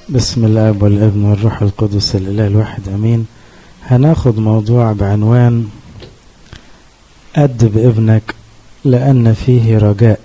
بسم الله والابن والروح القدس الاله الواحد امين هناخد موضوع بعنوان أدب ابنك لأن فيه رجاء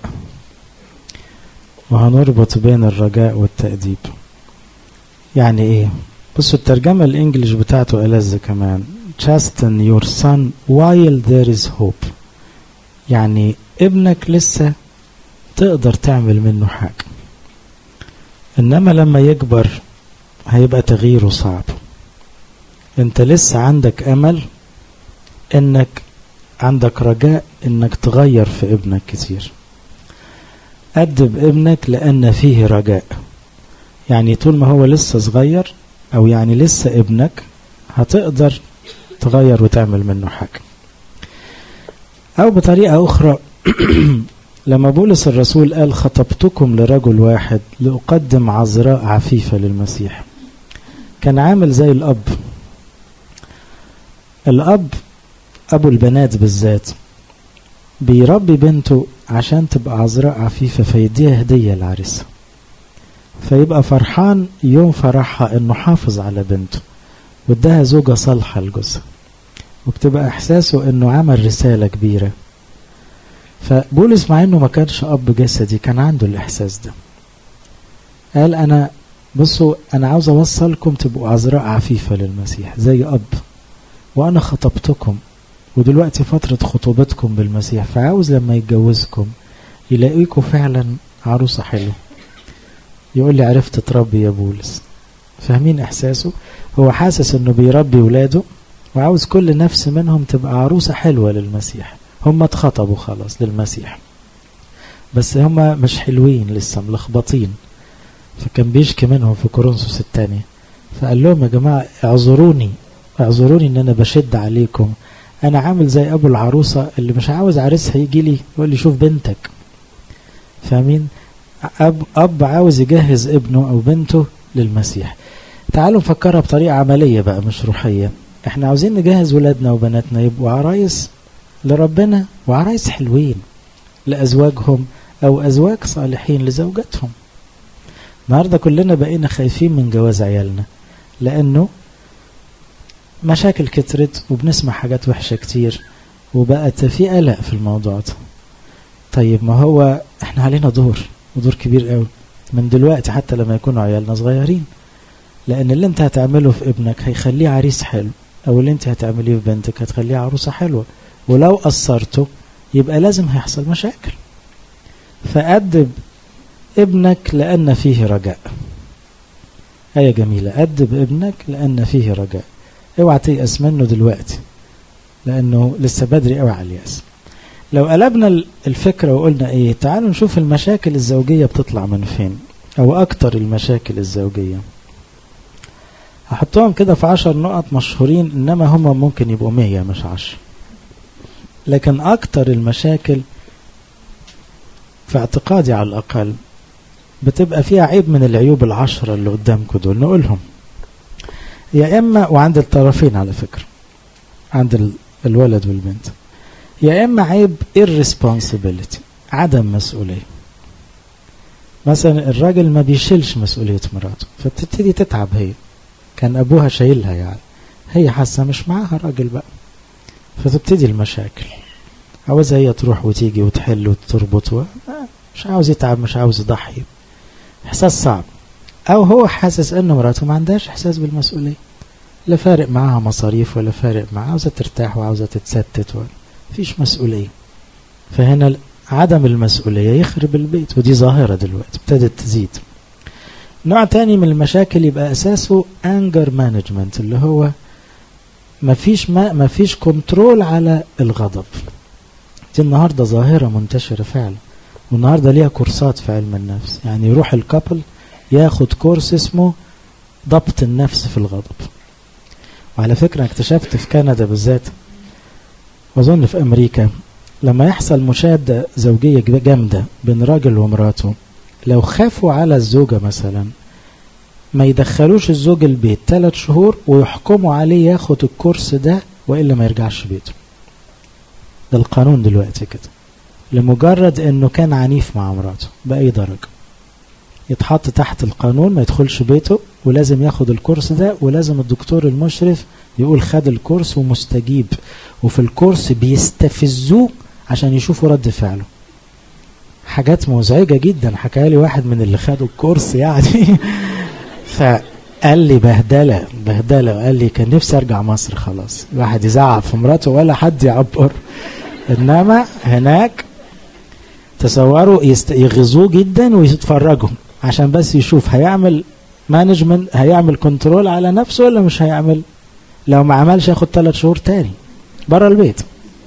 وهنربط بين الرجاء والتأديب يعني ايه بصوا الترجمة الانجليش بتاعته ألذ كمان chasten your son while there is hope يعني ابنك لسه تقدر تعمل منه حاجة انما لما يكبر هيبقى تغييره صعب انت لسه عندك امل انك عندك رجاء انك تغير في ابنك كتير أدب ابنك لأن فيه رجاء يعني طول ما هو لسه صغير أو يعني لسه ابنك هتقدر تغير وتعمل منه حاجة أو بطريقة أخرى لما بولس الرسول قال خطبتكم لرجل واحد لأقدم عذراء عفيفة للمسيح كان عامل زي الأب الأب أبو البنات بالذات بيربي بنته عشان تبقى عذراء عفيفة فيديها هدية لعريسها فيبقى فرحان يوم فرحها انه حافظ على بنته واداها زوجة صالحة لجوزها وبتبقى احساسه انه عمل رسالة كبيرة فبولس مع انه ما كانش اب جسدي كان عنده الاحساس ده قال انا بصوا انا عاوز اوصلكم تبقوا عذراء عفيفة للمسيح زي اب وانا خطبتكم ودلوقتي فترة خطوبتكم بالمسيح فعاوز لما يتجوزكم يلاقيكم فعلا عروسة حلوة يقول لي عرفت تربي يا بولس فاهمين احساسه هو حاسس انه بيربي ولاده وعاوز كل نفس منهم تبقى عروسة حلوة للمسيح هم اتخطبوا خلاص للمسيح بس هم مش حلوين لسه ملخبطين فكان بيشكي منهم في كورنثوس الثانية فقال لهم يا جماعة اعذروني اعذروني ان انا بشد عليكم انا عامل زي ابو العروسة اللي مش عاوز عريسها يجي لي يقول لي شوف بنتك فاهمين أب, أب عاوز يجهز ابنه أو بنته للمسيح تعالوا نفكرها بطريقة عملية بقى مش روحية احنا عاوزين نجهز ولادنا وبناتنا يبقوا عرايس لربنا وعرايس حلوين لأزواجهم أو أزواج صالحين لزوجاتهم النهاردة كلنا بقينا خايفين من جواز عيالنا لأنه مشاكل كترت وبنسمع حاجات وحشة كتير وبقت في قلق في الموضوع ده طيب ما هو احنا علينا دور ودور كبير قوي من دلوقتي حتى لما يكونوا عيالنا صغيرين لان اللي انت هتعمله في ابنك هيخليه عريس حلو او اللي انت هتعمليه في بنتك هتخليه عروسة حلوة ولو قصرته يبقى لازم هيحصل مشاكل فأدب ابنك لأن فيه رجاء آية جميلة أدب ابنك لأن فيه رجاء اوعى تيأس منه دلوقتي لأنه لسه بدري قوي على اليأس لو قلبنا الفكرة وقلنا ايه تعالوا نشوف المشاكل الزوجية بتطلع من فين او اكتر المشاكل الزوجية هحطهم كده في عشر نقط مشهورين انما هم ممكن يبقوا مية مش عشر لكن اكتر المشاكل في اعتقادي على الاقل بتبقى فيها عيب من العيوب العشرة اللي قدامكم دول نقولهم يا اما وعند الطرفين على فكرة عند الولد والبنت يا اما عيب irresponsibility عدم مسؤوليه مثلا الراجل ما بيشيلش مسؤوليه مراته فبتبتدي تتعب هي كان ابوها شايلها يعني هي حاسه مش معاها راجل بقى فتبتدي المشاكل عاوزها هي تروح وتيجي وتحل وتربط و... مش عاوز يتعب مش عاوز يضحي احساس صعب او هو حاسس ان مراته ما عندهاش احساس بالمسؤوليه لا فارق معاها مصاريف ولا فارق معاها عاوزه ترتاح وعاوزه تتستت ولا فيش مسؤولية فهنا عدم المسؤولية يخرب البيت ودي ظاهرة دلوقتي ابتدت تزيد نوع تاني من المشاكل يبقى أساسه anger management اللي هو مفيش ما مفيش كنترول على الغضب دي النهاردة ظاهرة منتشرة فعلا والنهاردة ليها كورسات في علم النفس يعني يروح الكابل ياخد كورس اسمه ضبط النفس في الغضب وعلى فكرة اكتشفت في كندا بالذات أظن في أمريكا لما يحصل مشادة زوجية جامدة بين راجل ومراته لو خافوا على الزوجة مثلا ما يدخلوش الزوج البيت ثلاث شهور ويحكموا عليه ياخد الكورس ده وإلا ما يرجعش بيته ده القانون دلوقتي كده لمجرد انه كان عنيف مع مراته بأي درجة يتحط تحت القانون ما يدخلش بيته ولازم ياخد الكورس ده ولازم الدكتور المشرف يقول خد الكورس ومستجيب وفي الكورس بيستفزوه عشان يشوفوا رد فعله حاجات مزعجة جدا حكى لي واحد من اللي خدوا الكورس يعني فقال لي بهدلة بهدلة وقال لي كان نفسي ارجع مصر خلاص الواحد يزعق في مراته ولا حد يعبر انما هناك تصوروا يست... يغزوه جدا ويتفرجوا عشان بس يشوف هيعمل مانجمنت هيعمل كنترول على نفسه ولا مش هيعمل لو ما عملش ياخد ثلاث شهور تاني بره البيت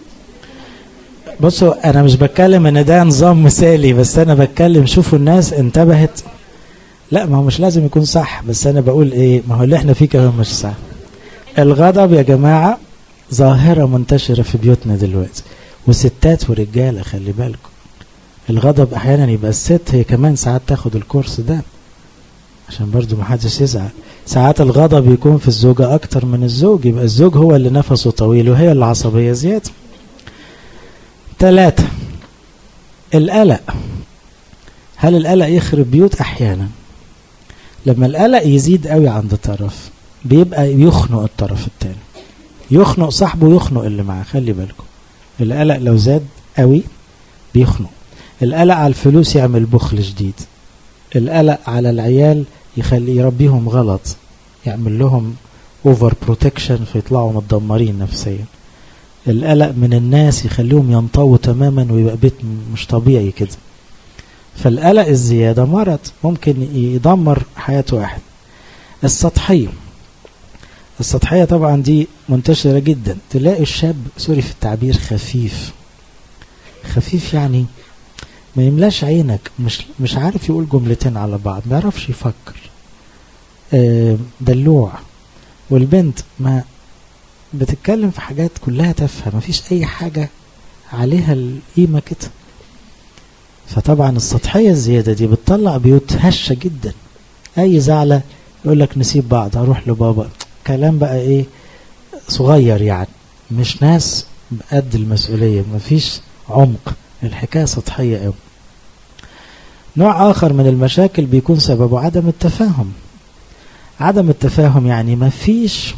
بصوا انا مش بتكلم ان ده نظام مثالي بس انا بتكلم شوفوا الناس انتبهت لا ما هو مش لازم يكون صح بس انا بقول ايه ما هو اللي احنا فيه كمان مش صح الغضب يا جماعة ظاهرة منتشرة في بيوتنا دلوقتي وستات ورجالة خلي بالكم الغضب احيانا يبقى الست هي كمان ساعات تاخد الكورس ده عشان برضو ما حدش يزعل ساعات الغضب يكون في الزوجة اكتر من الزوج يبقى الزوج هو اللي نفسه طويل وهي اللي عصبية زيادة ثلاثة القلق هل القلق يخرب بيوت احيانا لما القلق يزيد قوي عند طرف بيبقى يخنق الطرف الثاني يخنق صاحبه يخنق اللي معاه خلي بالكم القلق لو زاد قوي بيخنق القلق على الفلوس يعمل بخل شديد القلق على العيال يخلي يربيهم غلط يعمل لهم اوفر بروتكشن فيطلعوا متدمرين نفسيا القلق من الناس يخليهم ينطووا تماما ويبقى بيت مش طبيعي كده فالقلق الزيادة مرض ممكن يدمر حياة واحد السطحية السطحية طبعا دي منتشرة جدا تلاقي الشاب سوري في التعبير خفيف خفيف يعني ما يملاش عينك مش مش عارف يقول جملتين على بعض ما يعرفش يفكر آه دلوع والبنت ما بتتكلم في حاجات كلها تافهه ما فيش اي حاجه عليها القيمه كده فطبعا السطحيه الزياده دي بتطلع بيوت هشه جدا اي زعله يقول لك نسيب بعض هروح لبابا كلام بقى ايه صغير يعني مش ناس قد المسؤوليه مفيش عمق الحكايه سطحيه قوي نوع اخر من المشاكل بيكون سببه عدم التفاهم عدم التفاهم يعني مفيش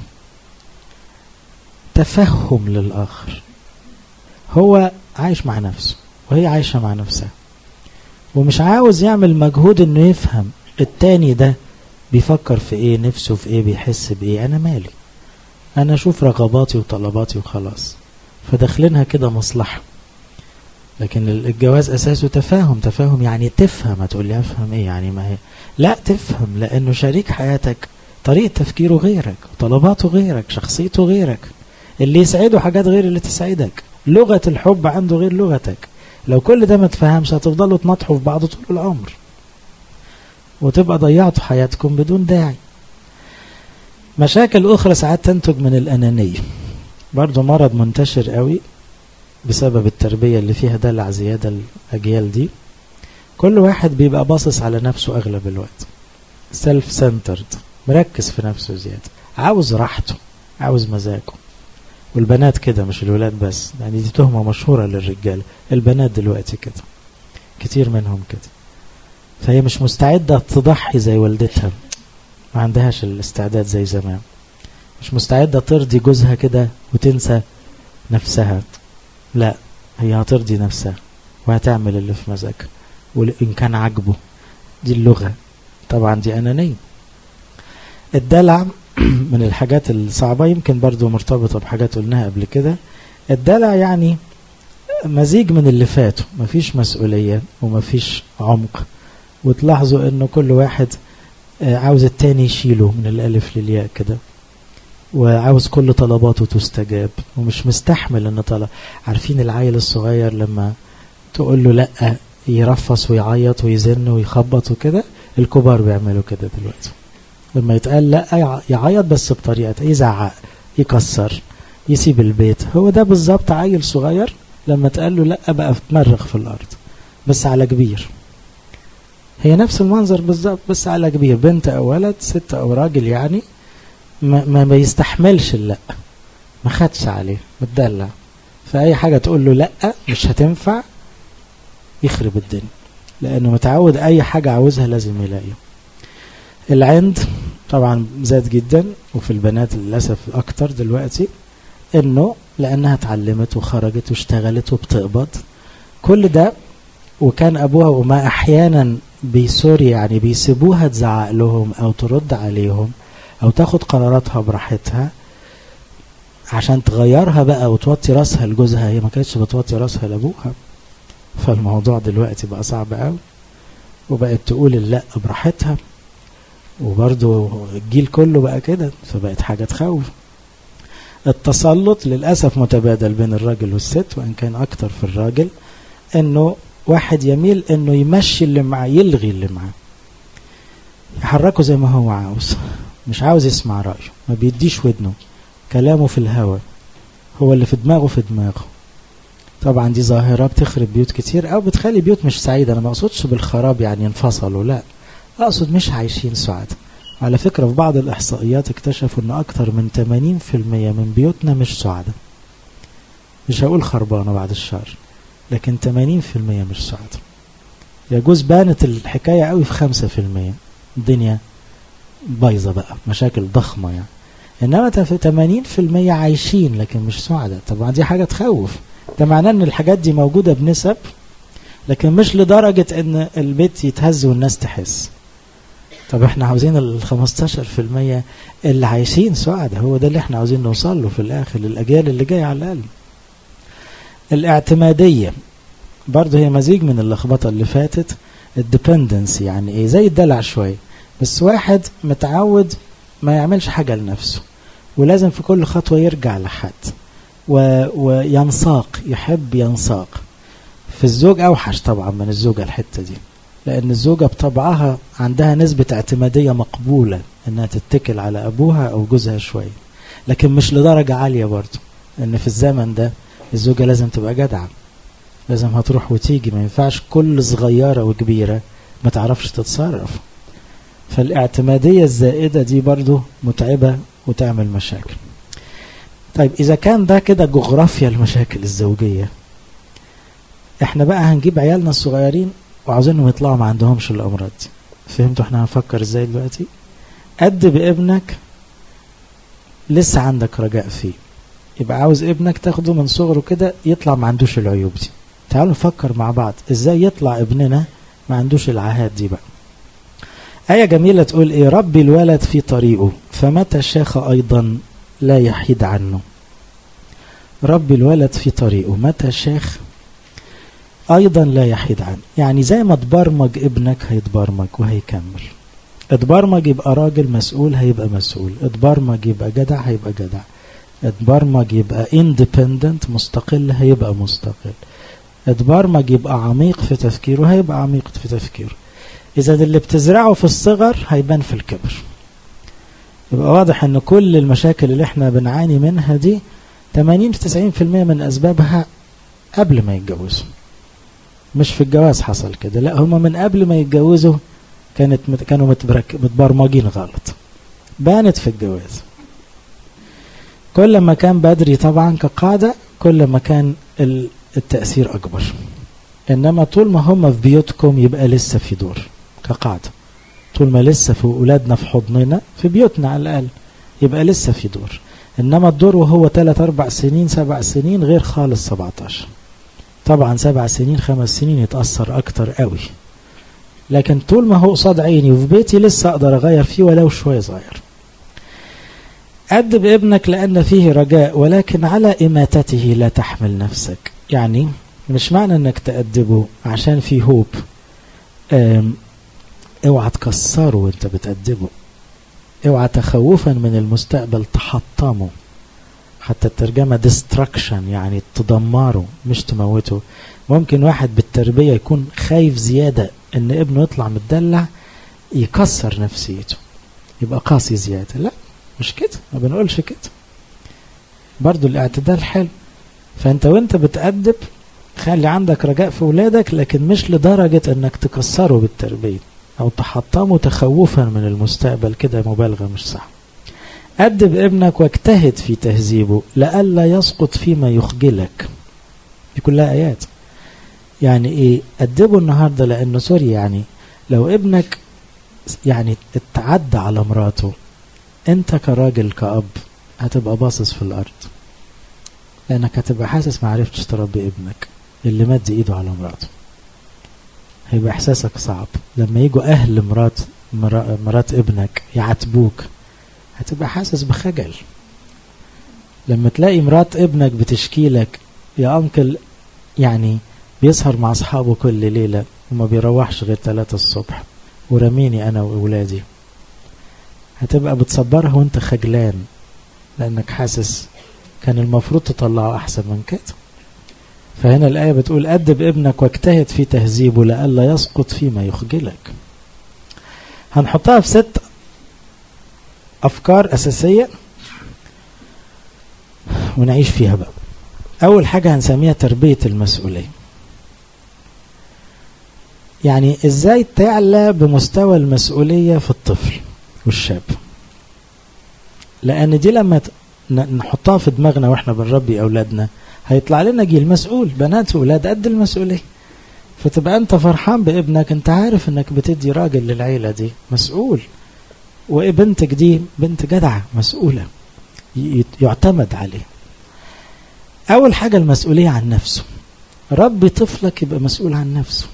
تفهم للاخر هو عايش مع نفسه وهي عايشه مع نفسها ومش عاوز يعمل مجهود انه يفهم التاني ده بيفكر في ايه نفسه في ايه بيحس بايه انا مالي انا اشوف رغباتي وطلباتي وخلاص فداخلينها كده مصلحه لكن الجواز اساسه تفاهم تفاهم يعني تفهم هتقول لي افهم ايه يعني ما هي لا تفهم لانه شريك حياتك طريقه تفكيره غيرك طلباته غيرك شخصيته غيرك اللي يسعده حاجات غير اللي تسعدك لغه الحب عنده غير لغتك لو كل ده ما تفهمش هتفضلوا تنطحوا في بعض طول العمر وتبقى ضيعتوا حياتكم بدون داعي مشاكل أخرى ساعات تنتج من الأنانية برضو مرض منتشر قوي بسبب التربية اللي فيها دلع زيادة الأجيال دي كل واحد بيبقى باصص على نفسه أغلب الوقت سيلف سنترد مركز في نفسه زيادة عاوز راحته عاوز مزاجه والبنات كده مش الولاد بس يعني دي تهمة مشهورة للرجال البنات دلوقتي كده كتير منهم كده فهي مش مستعدة تضحي زي والدتها ما عندهاش الاستعداد زي زمان مش مستعدة ترضي جوزها كده وتنسى نفسها لا هي هترضي نفسها وهتعمل اللي في مزاجها وإن كان عاجبه دي اللغة طبعا دي أنانية الدلع من الحاجات الصعبة يمكن برضو مرتبطة بحاجات قلناها قبل كده الدلع يعني مزيج من اللي فاتوا مفيش مسؤولية ومفيش عمق وتلاحظوا انه كل واحد عاوز التاني يشيله من الالف للياء كده وعاوز كل طلباته تستجاب ومش مستحمل ان طلب عارفين العيل الصغير لما تقول له لا يرفص ويعيط ويزن ويخبط وكده الكبار بيعملوا كده دلوقتي لما يتقال لا يعيط بس بطريقة يزعق يكسر يسيب البيت هو ده بالظبط عيل صغير لما تقال له لا بقى تمرغ في الارض بس على كبير هي نفس المنظر بالظبط بس على كبير بنت او ولد ست او راجل يعني ما, ما بيستحملش اللا ما خدش عليه متدلع فاي حاجه تقول له لا مش هتنفع يخرب الدنيا لأنه متعود أي حاجة عاوزها لازم يلاقيه العند طبعا زاد جدا وفي البنات للأسف أكتر دلوقتي إنه لأنها اتعلمت وخرجت واشتغلت وبتقبض كل ده وكان أبوها وما أحيانا بيسوري يعني بيسيبوها تزعق لهم أو ترد عليهم أو تاخد قراراتها براحتها عشان تغيرها بقى وتوطي راسها لجوزها هي ما كانتش بتوطي راسها لأبوها فالموضوع دلوقتي بقى صعب قوي وبقت تقول لا براحتها وبرضه الجيل كله بقى كده فبقت حاجة تخوف التسلط للأسف متبادل بين الراجل والست وإن كان أكتر في الراجل إنه واحد يميل إنه يمشي اللي معاه يلغي اللي معاه يحركه زي ما هو عاوز مش عاوز يسمع رأيه ما بيديش ودنه كلامه في الهوى هو اللي في دماغه في دماغه طبعا دي ظاهرة بتخرب بيوت كتير أو بتخلي بيوت مش سعيدة أنا ما أقصدش بالخراب يعني انفصلوا لا أقصد مش عايشين سعادة على فكرة في بعض الإحصائيات اكتشفوا أن أكتر من 80% من بيوتنا مش سعادة مش هقول خربانة بعد الشهر لكن 80% مش سعادة يجوز بانت الحكاية قوي في 5% الدنيا بايظة بقى مشاكل ضخمة يعني إنما في 80% عايشين لكن مش سعداء طبعا دي حاجة تخوف ده معناه ان الحاجات دي موجودة بنسب لكن مش لدرجة ان البيت يتهز والناس تحس طب احنا عاوزين ال 15% اللي عايشين سعداء هو ده اللي احنا عاوزين نوصل له في الاخر للاجيال اللي جايه على الاقل الاعتماديه برضه هي مزيج من اللخبطه اللي فاتت الديبندنس يعني ايه زي الدلع شويه بس واحد متعود ما يعملش حاجه لنفسه ولازم في كل خطوه يرجع لحد و... وينساق يحب ينساق في الزوج اوحش طبعا من الزوجه الحته دي لأن الزوجة بطبعها عندها نسبة اعتمادية مقبولة إنها تتكل على أبوها أو جوزها شوية لكن مش لدرجة عالية برضه إن في الزمن ده الزوجة لازم تبقى جدعة لازم هتروح وتيجي ما ينفعش كل صغيرة وكبيرة ما تعرفش تتصرف فالاعتمادية الزائدة دي برضه متعبة وتعمل مشاكل طيب إذا كان ده كده جغرافيا المشاكل الزوجية احنا بقى هنجيب عيالنا الصغيرين وعاوزينهم يطلعوا ما عندهمش الامراض دي فهمتوا احنا هنفكر ازاي دلوقتي قد بابنك لسه عندك رجاء فيه يبقى عاوز ابنك تاخده من صغره كده يطلع ما عندوش العيوب دي تعالوا نفكر مع بعض ازاي يطلع ابننا ما عندوش العاهات دي بقى آية جميلة تقول إيه ربي الولد في طريقه فمتى شاخ أيضا لا يحيد عنه ربي الولد في طريقه متى شاخ ايضا لا يحيد عنه يعني زي ما تبرمج ابنك هيتبرمج وهيكمل اتبرمج يبقى راجل مسؤول هيبقى مسؤول اتبرمج يبقى جدع هيبقى جدع اتبرمج يبقى independent مستقل هيبقى مستقل اتبرمج يبقى عميق في تفكيره هيبقى عميق في تفكيره اذا اللي بتزرعه في الصغر هيبان في الكبر يبقى واضح ان كل المشاكل اللي احنا بنعاني منها دي 80 90% من اسبابها قبل ما يتجوزوا مش في الجواز حصل كده لا هما من قبل ما يتجوزوا كانت مت كانوا متبرك متبرمجين غلط بانت في الجواز كل ما كان بدري طبعا كقاعدة كل ما كان التأثير أكبر إنما طول ما هم في بيوتكم يبقى لسه في دور كقاعدة طول ما لسه في أولادنا في حضننا في بيوتنا على الأقل يبقى لسه في دور إنما الدور وهو 3 أربع سنين سبع سنين غير خالص 17 طبعا سبع سنين خمس سنين يتأثر أكتر قوي لكن طول ما هو قصاد عيني وفي بيتي لسه أقدر أغير فيه ولو شوية صغير أدب ابنك لأن فيه رجاء ولكن على إماتته لا تحمل نفسك يعني مش معنى أنك تأدبه عشان فيه هوب اوعى تكسره وانت بتأدبه اوعى تخوفا من المستقبل تحطمه حتى الترجمة destruction يعني تدمره مش تموته ممكن واحد بالتربية يكون خايف زيادة ان ابنه يطلع متدلع يكسر نفسيته يبقى قاسي زيادة لا مش كده ما بنقولش كده برضو الاعتدال حلو فانت وانت بتأدب خلي عندك رجاء في ولادك لكن مش لدرجة انك تكسره بالتربية او تحطمه تخوفا من المستقبل كده مبالغة مش صح أدب ابنك واجتهد في تهذيبه لئلا يسقط فيما يخجلك دي كلها آيات يعني ايه أدبه النهاردة لأنه سوري يعني لو ابنك يعني اتعدى على مراته انت كراجل كأب هتبقى باصص في الأرض لأنك هتبقى حاسس ما عرفتش تربي ابنك اللي مد ايده على مراته هيبقى احساسك صعب لما يجوا اهل مرات مرات ابنك يعاتبوك هتبقى حاسس بخجل لما تلاقي مرات ابنك بتشكي لك يا انكل يعني بيسهر مع اصحابه كل ليله وما بيروحش غير 3 الصبح ورميني انا واولادي هتبقى بتصبرها وانت خجلان لانك حاسس كان المفروض تطلعه احسن من كده فهنا الآية بتقول أدب ابنك واجتهد في تهذيبه لئلا يسقط فيما يخجلك هنحطها في ست أفكار أساسية ونعيش فيها بقى أول حاجة هنسميها تربية المسؤولية يعني إزاي تعلى بمستوى المسؤولية في الطفل والشاب لأن دي لما نحطها في دماغنا وإحنا بنربي أولادنا هيطلع لنا جيل مسؤول بنات وولاد قد المسؤولية فتبقى انت فرحان بابنك انت عارف انك بتدي راجل للعيلة دي مسؤول وبنتك دي بنت جدعة مسؤولة يعتمد عليه اول حاجة المسؤولية عن نفسه ربي طفلك يبقى مسؤول عن نفسه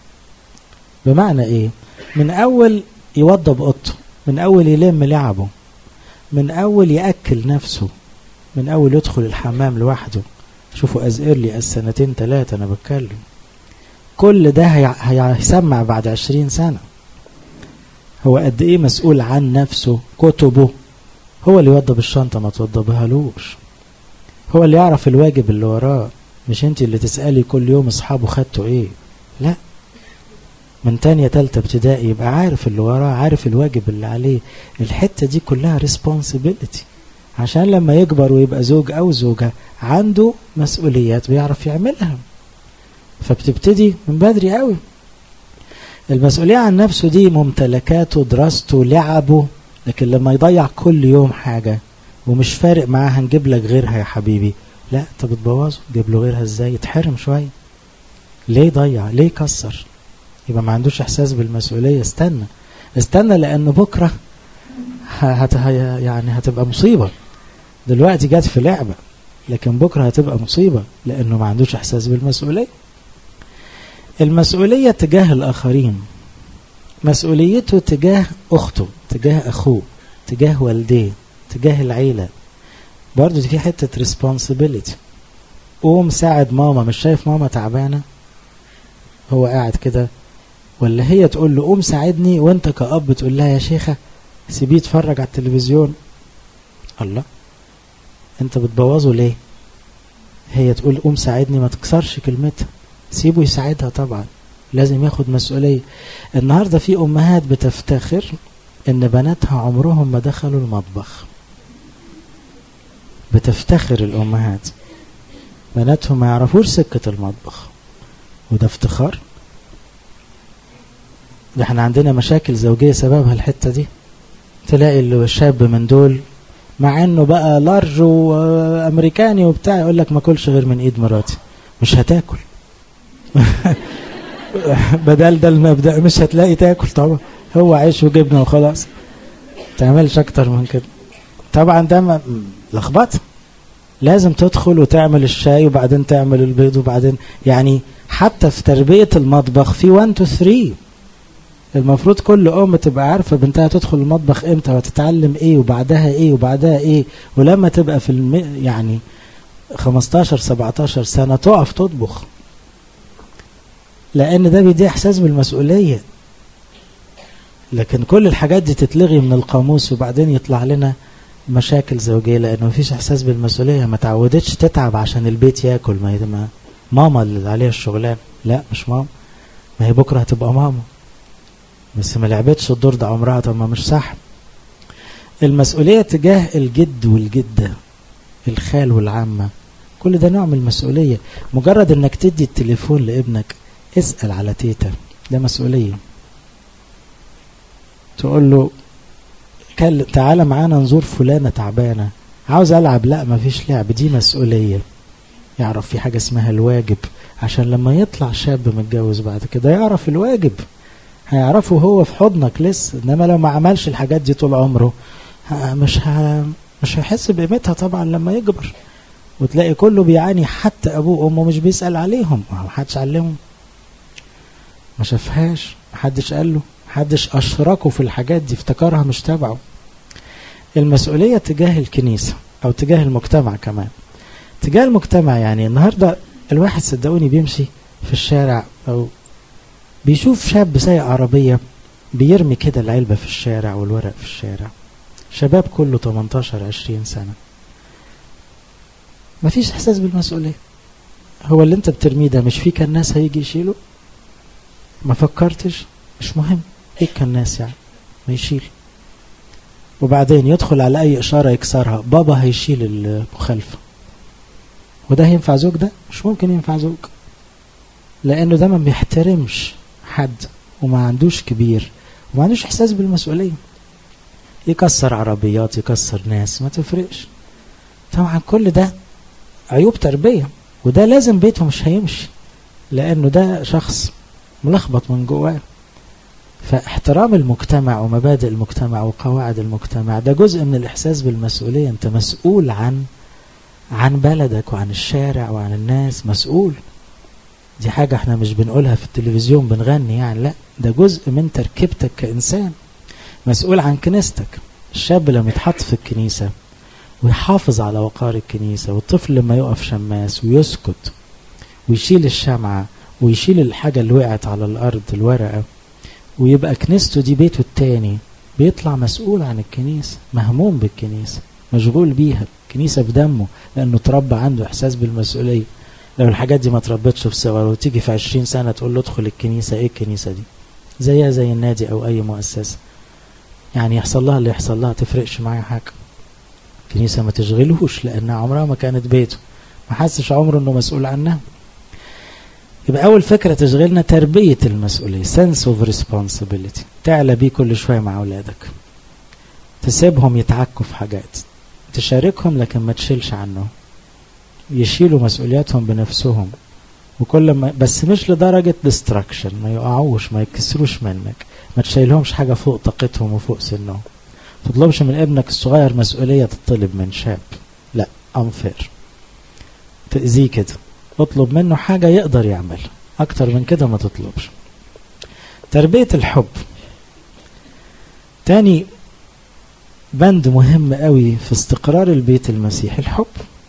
بمعنى ايه من اول يوضب اوضته من اول يلم لعبه من اول ياكل نفسه من اول يدخل الحمام لوحده شوفوا أزقر لي السنتين ثلاثة أنا بتكلم كل ده هيسمع بعد عشرين سنة هو قد إيه مسؤول عن نفسه كتبه هو اللي يوضب الشنطة ما توضبها لوش هو اللي يعرف الواجب اللي وراه مش انت اللي تسألي كل يوم اصحابه خدتوا ايه لا من تانية تالتة ابتدائي يبقى عارف اللي وراه عارف الواجب اللي عليه الحتة دي كلها responsibility عشان لما يكبر ويبقى زوج أو زوجة عنده مسؤوليات بيعرف يعملها فبتبتدي من بدري قوي المسؤولية عن نفسه دي ممتلكاته دراسته لعبه لكن لما يضيع كل يوم حاجة ومش فارق معاه هنجيب لك غيرها يا حبيبي لا انت بتبوظه جيب له غيرها ازاي يتحرم شوية ليه ضيع ليه كسر يبقى ما عندوش احساس بالمسؤولية استنى استنى لانه بكرة هت يعني هتبقى مصيبة دلوقتي جت في لعبة لكن بكرة هتبقى مصيبة لأنه ما عندوش إحساس بالمسؤولية المسؤولية تجاه الآخرين مسؤوليته تجاه أخته تجاه أخوه تجاه والديه تجاه العيلة برضو في حتة responsibility قوم ساعد ماما مش شايف ماما تعبانة هو قاعد كده ولا هي تقول له قوم ساعدني وانت كأب تقول لها يا شيخة سيبيه يتفرج على التلفزيون الله انت بتبوظه ليه هي تقول قوم ساعدني ما تكسرش كلمتها سيبه يساعدها طبعا لازم ياخد مسؤولية النهاردة في أمهات بتفتخر إن بناتها عمرهم ما دخلوا المطبخ بتفتخر الأمهات بناتهم ما يعرفوش سكة المطبخ وده افتخار ده احنا عندنا مشاكل زوجية سببها الحتة دي تلاقي الشاب من دول مع انه بقى لارج وامريكاني وبتاع يقول لك ما اكلش غير من ايد مراتي مش هتاكل بدل ده المبدا مش هتلاقي تاكل طبعا هو عيش وجبنه وخلاص تعملش اكتر من كده طبعا ده لخبطه لازم تدخل وتعمل الشاي وبعدين تعمل البيض وبعدين يعني حتى في تربيه المطبخ في 1 2 3 المفروض كل ام تبقى عارفه بنتها تدخل المطبخ امتى وتتعلم ايه وبعدها ايه وبعدها ايه ولما تبقى في الم... يعني 15 17 سنه تقف تطبخ لان ده بيدي احساس بالمسؤوليه لكن كل الحاجات دي تتلغي من القاموس وبعدين يطلع لنا مشاكل زوجيه لانه مفيش احساس بالمسؤوليه ما تعودتش تتعب عشان البيت ياكل ما ماما اللي عليها الشغلان لا مش ماما ما هي بكره هتبقى ماما بس ما لعبتش الدور ده عمرها طب ما مش صح المسؤولية تجاه الجد والجدة الخال والعمة كل ده نوع من المسؤولية مجرد انك تدي التليفون لابنك اسأل على تيتا ده مسؤولية تقول له تعالى معانا نزور فلانة تعبانة عاوز ألعب لا مفيش لعب دي مسؤولية يعرف في حاجة اسمها الواجب عشان لما يطلع شاب متجوز بعد كده يعرف الواجب هيعرفه هو في حضنك لسه انما لو ما عملش الحاجات دي طول عمره مش ه... مش هيحس بقيمتها طبعا لما يكبر وتلاقي كله بيعاني حتى ابوه وامه مش بيسال عليهم ما حدش علمهم ما شافهاش محدش قال له محدش اشركه في الحاجات دي افتكرها مش تبعه المسؤوليه تجاه الكنيسه او تجاه المجتمع كمان تجاه المجتمع يعني النهارده الواحد صدقوني بيمشي في الشارع او بيشوف شاب سايق عربيه بيرمي كده العلبه في الشارع والورق في الشارع شباب كله 18 20 سنه مفيش احساس بالمسؤوليه هو اللي انت بترميه ده مش في كان ناس هيجي يشيله ما فكرتش مش مهم ايه كان ناس يعني ما يشيل وبعدين يدخل على اي اشاره يكسرها بابا هيشيل المخالفه وده هينفع زوج ده مش ممكن ينفع زوج لانه ده ما بيحترمش حد وما عندوش كبير وما عندوش احساس بالمسؤوليه يكسر عربيات يكسر ناس ما تفرقش طبعا كل ده عيوب تربيه وده لازم بيته مش هيمشي لانه ده شخص ملخبط من جواه فاحترام المجتمع ومبادئ المجتمع وقواعد المجتمع ده جزء من الاحساس بالمسؤوليه انت مسؤول عن عن بلدك وعن الشارع وعن الناس مسؤول دي حاجة احنا مش بنقولها في التلفزيون بنغني يعني لا ده جزء من تركيبتك كإنسان مسؤول عن كنيستك الشاب لما يتحط في الكنيسة ويحافظ على وقار الكنيسة والطفل لما يقف شماس ويسكت ويشيل الشمعة ويشيل الحاجة اللي وقعت على الأرض الورقة ويبقى كنيسته دي بيته التاني بيطلع مسؤول عن الكنيسة مهموم بالكنيسة مشغول بيها كنيسة بدمه لأنه تربى عنده إحساس بالمسؤولية لو الحاجات دي ما تربتش في صغره وتيجي في عشرين سنة تقول له ادخل الكنيسة ايه الكنيسة دي زيها زي النادي او اي مؤسسة يعني يحصل لها اللي يحصل لها تفرقش معايا حاجة الكنيسة ما تشغلهوش لانها عمرها ما كانت بيته ما حسش عمره انه مسؤول عنها يبقى اول فكرة تشغلنا تربية المسؤولية sense of responsibility تعلى بيه كل شوية مع اولادك تسيبهم يتعكوا في حاجات تشاركهم لكن ما تشيلش عنهم يشيلوا مسؤولياتهم بنفسهم وكل ما بس مش لدرجة ديستراكشن ما يقعوش ما يكسروش منك ما تشيلهمش حاجة فوق طاقتهم وفوق سنهم تطلبش من ابنك الصغير مسؤولية تطلب من شاب لا انفير تأذيه كده اطلب منه حاجة يقدر يعملها اكتر من كده ما تطلبش تربية الحب تاني بند مهم قوي في استقرار البيت المسيحي الحب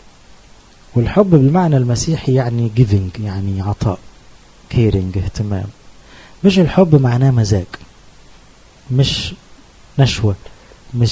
والحب بالمعنى المسيحي يعني giving يعني عطاء caring اهتمام مش الحب معناه مزاج مش نشوة مش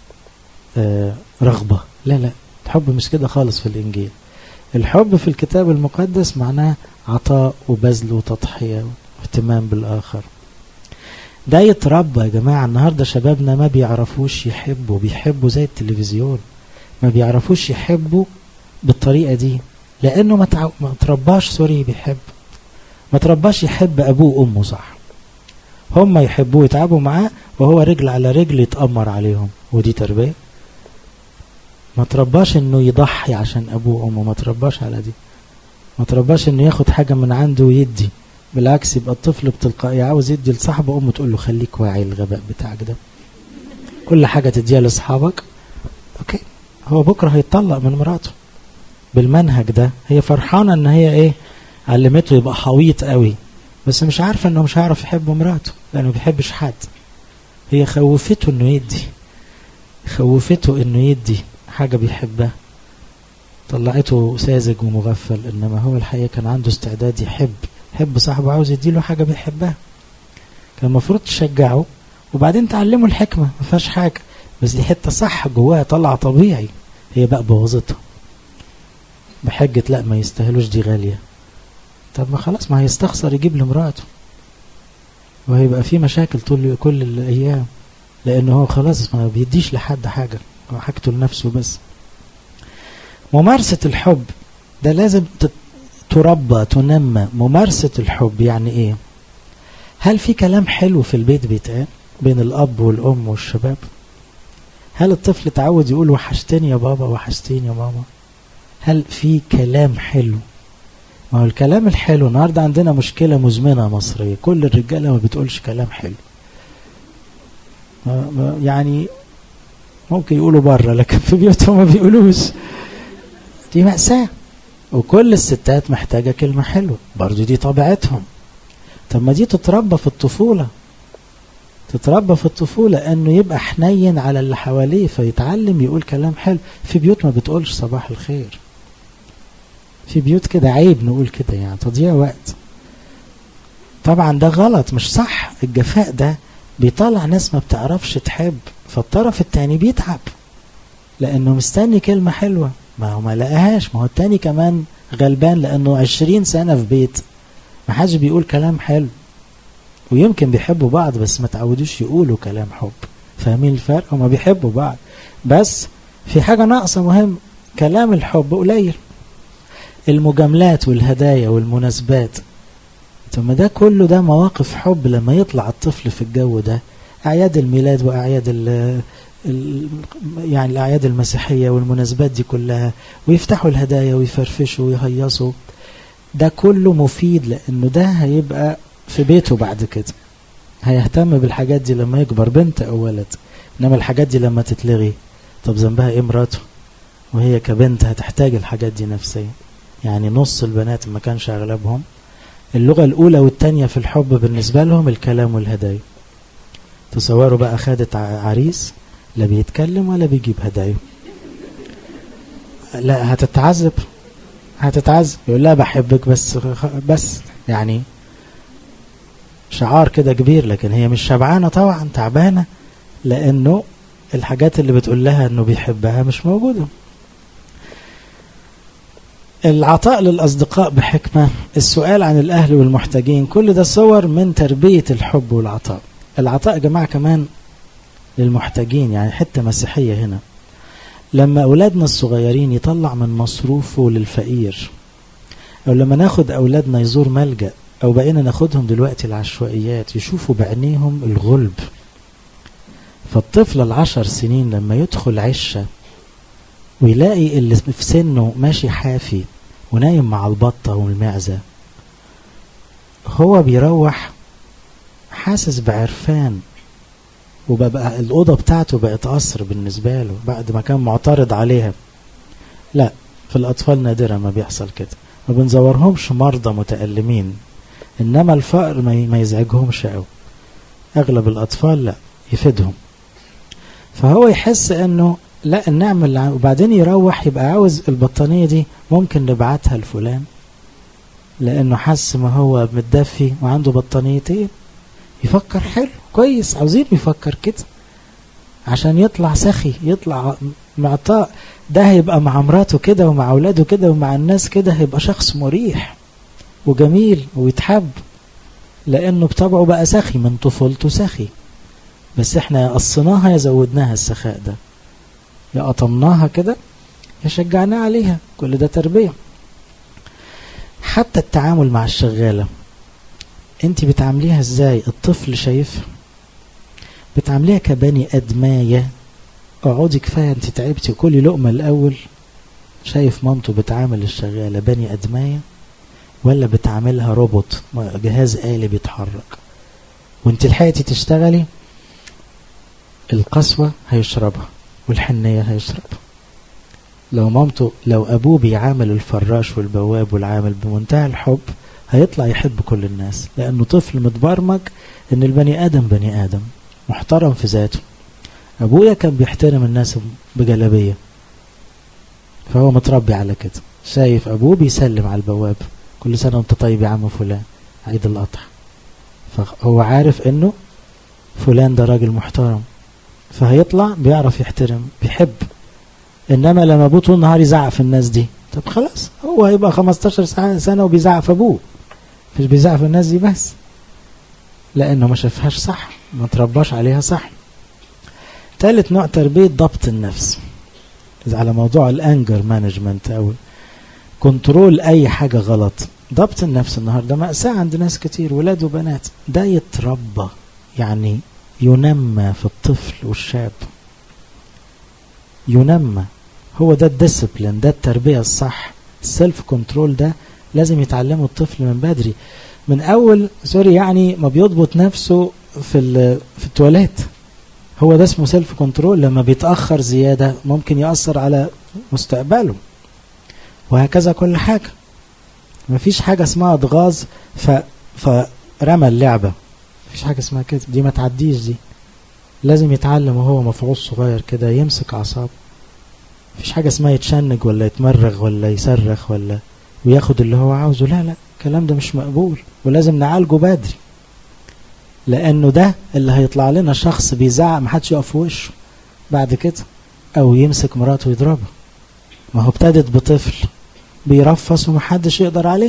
آه رغبة لا لا الحب مش كده خالص في الإنجيل الحب في الكتاب المقدس معناه عطاء وبذل وتضحية واهتمام بالآخر ده يتربى يا جماعة النهاردة شبابنا ما بيعرفوش يحبوا بيحبوا زي التلفزيون ما بيعرفوش يحبوا بالطريقة دي لأنه ما, تعو... ما ترباش سوري بيحب ما ترباش يحب أبوه وأمه صح هم يحبوه يتعبوا معاه وهو رجل على رجل يتأمر عليهم ودي تربية ما ترباش انه يضحي عشان ابوه وامه ما ترباش على دي ما ترباش انه ياخد حاجة من عنده ويدي بالعكس يبقى الطفل بتلقائي عاوز يدي لصاحبه امه تقول له خليك واعي الغباء بتاعك ده كل حاجة تديها لاصحابك اوكي هو بكرة هيتطلق من مراته بالمنهج ده هي فرحانة ان هي ايه علمته يبقى حويط قوي بس مش عارفة انه مش هيعرف يحب مراته لانه بيحبش حد هي خوفته انه يدي خوفته انه يدي حاجة بيحبها طلعته ساذج ومغفل انما هو الحقيقة كان عنده استعداد يحب يحب صاحبه عاوز يديله حاجة بيحبها كان المفروض تشجعه وبعدين تعلمه الحكمة ما فيهاش حاجة بس دي حتة صح جواها طلع طبيعي هي بقى بوظتها بحجة لا ما يستاهلوش دي غالية طب ما خلاص ما هيستخسر يجيب لمراته وهيبقى في مشاكل طول كل الأيام لأنه هو خلاص ما بيديش لحد حاجة هو حاجته لنفسه بس ممارسة الحب ده لازم تربى تنمى ممارسة الحب يعني ايه هل في كلام حلو في البيت بيتقال بين الأب والأم والشباب هل الطفل تعود يقول وحشتني يا بابا وحشتني يا ماما هل في كلام حلو ما هو الكلام الحلو النهارده عندنا مشكلة مزمنة مصرية كل الرجالة ما بتقولش كلام حلو يعني ممكن يقولوا بره لكن في بيوتهم ما بيقولوش دي مأساة وكل الستات محتاجة كلمة حلوة برضو دي طبيعتهم طب ما دي تتربى في الطفولة تتربى في الطفولة انه يبقى حنين على اللي حواليه فيتعلم يقول كلام حلو في بيوت ما بتقولش صباح الخير في بيوت كده عيب نقول كده يعني تضييع وقت طبعا ده غلط مش صح الجفاء ده بيطلع ناس ما بتعرفش تحب فالطرف التاني بيتعب لانه مستني كلمة حلوة ما هو ما لقاهاش ما هو التاني كمان غلبان لانه عشرين سنة في بيت ما حدش بيقول كلام حلو ويمكن بيحبوا بعض بس ما تعودوش يقولوا كلام حب فاهمين الفرق هما بيحبوا بعض بس في حاجة ناقصة مهم كلام الحب قليل المجاملات والهدايا والمناسبات ثم ده كله ده مواقف حب لما يطلع الطفل في الجو ده أعياد الميلاد وأعياد ال يعني الأعياد المسيحية والمناسبات دي كلها ويفتحوا الهدايا ويفرفشوا ويهيصوا ده كله مفيد لأنه ده هيبقى في بيته بعد كده هيهتم بالحاجات دي لما يكبر بنت أو ولد إنما الحاجات دي لما تتلغي طب ذنبها إيه مراته وهي كبنت هتحتاج الحاجات دي نفسيا يعني نص البنات ما كانش أغلبهم اللغة الأولى والتانية في الحب بالنسبة لهم الكلام والهدايا تصوروا بقى خدت عريس لا بيتكلم ولا بيجيب هدايا لا هتتعذب هتتعذب يقول لها بحبك بس بس يعني شعار كده كبير لكن هي مش شبعانة طبعا تعبانة لأنه الحاجات اللي بتقول لها أنه بيحبها مش موجودة العطاء للأصدقاء بحكمة السؤال عن الأهل والمحتاجين كل ده صور من تربية الحب والعطاء العطاء يا جماعة كمان للمحتاجين يعني حتة مسيحية هنا لما أولادنا الصغيرين يطلع من مصروفه للفقير أو لما ناخد أولادنا يزور ملجأ أو بقينا ناخدهم دلوقتي العشوائيات يشوفوا بعينيهم الغلب فالطفل العشر سنين لما يدخل عشة ويلاقي اللي في سنه ماشي حافي ونايم مع البطة والمعزة هو بيروح حاسس بعرفان وبقى الأوضة بتاعته بقت قصر بالنسبة له بعد ما كان معترض عليها لا في الأطفال نادرا ما بيحصل كده ما بنزورهمش مرضى متألمين إنما الفقر ما يزعجهمش أوي أغلب الأطفال لا يفيدهم فهو يحس إنه لا النعمة اللي وبعدين يروح يبقى عاوز البطانية دي ممكن نبعتها لفلان لأنه حس ما هو متدفي وعنده بطانيتين يفكر حلو كويس عاوزين يفكر كده عشان يطلع سخي يطلع معطاء ده هيبقى مع مراته كده ومع اولاده كده ومع الناس كده هيبقى شخص مريح وجميل ويتحب لانه بطبعه بقى سخي من طفولته سخي بس احنا يا قصناها يا زودناها السخاء ده يا قطمناها كده يا شجعناها عليها كل ده تربيه حتى التعامل مع الشغاله انت بتعامليها ازاي الطفل شايفها بتعامليها كبني ادمايه اقعدي كفايه انت تعبتي كلي لقمه الاول شايف مامته بتعامل الشغاله بني ادمايه ولا بتعاملها روبوت جهاز آلي بيتحرك وانت لحقتي تشتغلي القسوة هيشربها والحنية هيشربها لو مامته لو أبوه بيعامل الفراش والبواب والعامل بمنتهى الحب هيطلع يحب كل الناس لأنه طفل متبرمج إن البني آدم بني آدم محترم في ذاته أبويا كان بيحترم الناس بجلبية فهو متربي على كده شايف أبوه بيسلم على البواب كل سنة وانت طيب يا عم فلان عيد الأضحى فهو عارف إنه فلان ده راجل محترم فهيطلع بيعرف يحترم بيحب إنما لما أبوه طول النهار يزعق في الناس دي طب خلاص هو هيبقى 15 سنة وبيزعق في أبوه مش بيزعق في الناس دي بس لأنه ما شافهاش صح ما ترباش عليها صح ثالث نوع تربية ضبط النفس على موضوع الانجر مانجمنت او كنترول اي حاجة غلط ضبط النفس النهاردة مأساة عند ناس كتير ولاد وبنات ده يتربى يعني ينمى في الطفل والشاب ينمى هو ده الديسبلين ده التربية الصح السيلف كنترول ده لازم يتعلموا الطفل من بدري من اول سوري يعني ما بيضبط نفسه في في التواليت هو ده اسمه سيلف كنترول لما بيتاخر زياده ممكن ياثر على مستقبله وهكذا كل حاجه ما فيش حاجه اسمها اتغاظ ف فرمى اللعبه مفيش حاجه اسمها كده دي ما تعديش دي لازم يتعلم وهو مفعول صغير كده يمسك اعصابه مفيش حاجه اسمها يتشنج ولا يتمرغ ولا يصرخ ولا وياخد اللي هو عاوزه لا لا الكلام ده مش مقبول ولازم نعالجه بدري لانه ده اللي هيطلع لنا شخص بيزعق محدش يقف في وشه بعد كده او يمسك مراته ويضربها ما هو ابتدت بطفل بيرفص ومحدش يقدر عليه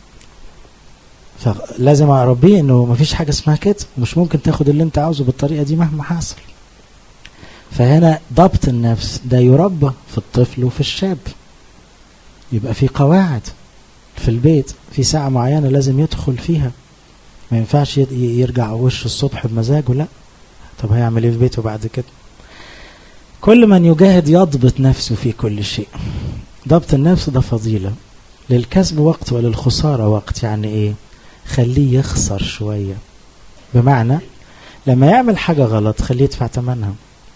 فلازم اربيه انه مفيش حاجه اسمها كده مش ممكن تاخد اللي انت عاوزه بالطريقه دي مهما حصل فهنا ضبط النفس ده يربى في الطفل وفي الشاب يبقى في قواعد في البيت في ساعة معينة لازم يدخل فيها ما ينفعش يرجع وش الصبح بمزاجه لا طب هيعمل ايه في بيته بعد كده كل من يجاهد يضبط نفسه في كل شيء ضبط النفس ده فضيلة للكسب وقت وللخسارة وقت يعني ايه خليه يخسر شوية بمعنى لما يعمل حاجة غلط خليه يدفع ثمنها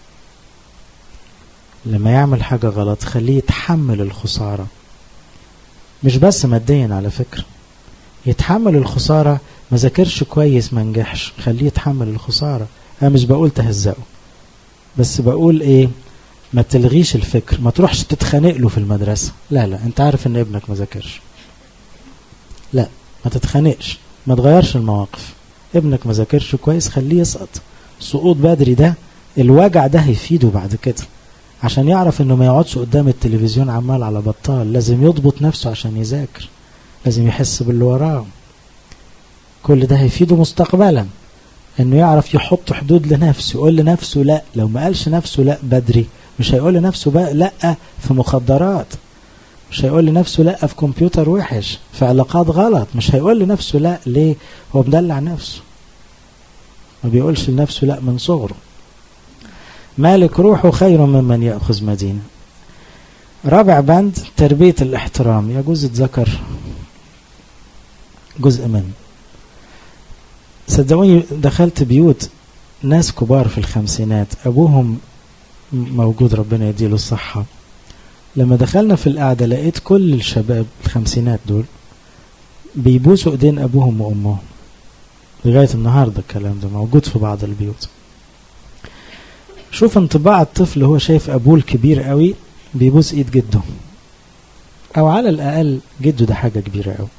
لما يعمل حاجة غلط خليه يتحمل الخسارة مش بس ماديا على فكرة يتحمل الخسارة ما ذاكرش كويس ما نجحش خليه يتحمل الخسارة أنا مش بقول تهزقه بس بقول إيه ما تلغيش الفكر ما تروحش تتخانق له في المدرسة لا لا أنت عارف إن ابنك ما ذاكرش لا ما تتخانقش ما تغيرش المواقف ابنك ما ذاكرش كويس خليه يسقط سقوط بدري ده الوجع ده هيفيده بعد كده عشان يعرف انه ما يقعدش قدام التلفزيون عمال على بطال لازم يضبط نفسه عشان يذاكر لازم يحس باللي وراه كل ده هيفيده مستقبلا انه يعرف يحط حدود لنفسه يقول لنفسه لا لو ما قالش نفسه لا بدري مش هيقول لنفسه بقى لا في مخدرات مش هيقول لنفسه لا في كمبيوتر وحش في علاقات غلط مش هيقول لنفسه لا ليه هو مدلع نفسه ما بيقولش لنفسه لا من صغره مالك روحه خير ممن يأخذ مدينة رابع بند تربية الاحترام يجوز اتذكر جزء منه صدقوني دخلت بيوت ناس كبار في الخمسينات أبوهم موجود ربنا يديله الصحة لما دخلنا في القعدة لقيت كل الشباب الخمسينات دول بيبوسوا ايدين أبوهم وأمهم لغاية النهاردة الكلام ده موجود في بعض البيوت شوف انطباع الطفل هو شايف أبوه الكبير قوي بيبوس إيد جده أو على الأقل جده ده حاجة كبيرة قوي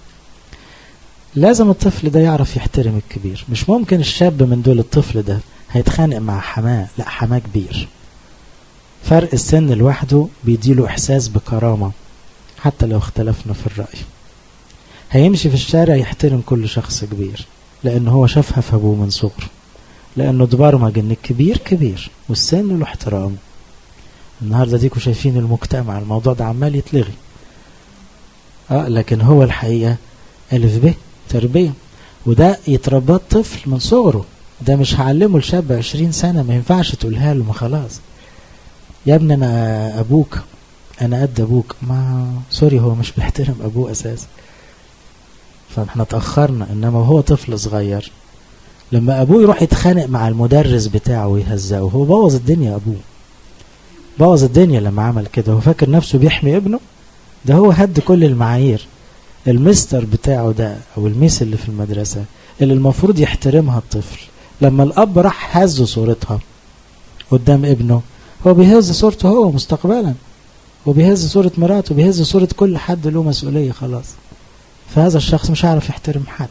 لازم الطفل ده يعرف يحترم الكبير مش ممكن الشاب من دول الطفل ده هيتخانق مع حماه لا حماه كبير فرق السن لوحده بيديله إحساس بكرامة حتى لو اختلفنا في الرأي هيمشي في الشارع يحترم كل شخص كبير لأنه هو شافها في أبوه من صغره لأنه اتبرمج إن الكبير كبير والسن له احترامه النهاردة ديكوا شايفين المجتمع الموضوع ده عمال يتلغي اه لكن هو الحقيقة ألف ب تربية وده يتربى الطفل من صغره ده مش هعلمه الشاب عشرين سنة ما ينفعش تقولها له ما خلاص يا ابني انا ابوك انا قد ابوك ما سوري هو مش بيحترم ابوه اساسا فاحنا اتاخرنا انما هو طفل صغير لما ابوه يروح يتخانق مع المدرس بتاعه ويهزقه هو بوظ الدنيا ابوه بوظ الدنيا لما عمل كده هو فاكر نفسه بيحمي ابنه ده هو هد كل المعايير المستر بتاعه ده او الميس اللي في المدرسة اللي المفروض يحترمها الطفل لما الاب راح هز صورتها قدام ابنه هو بيهز صورته هو مستقبلا وبيهز صورة مراته بيهز صورة كل حد له مسؤولية خلاص فهذا الشخص مش عارف يحترم حد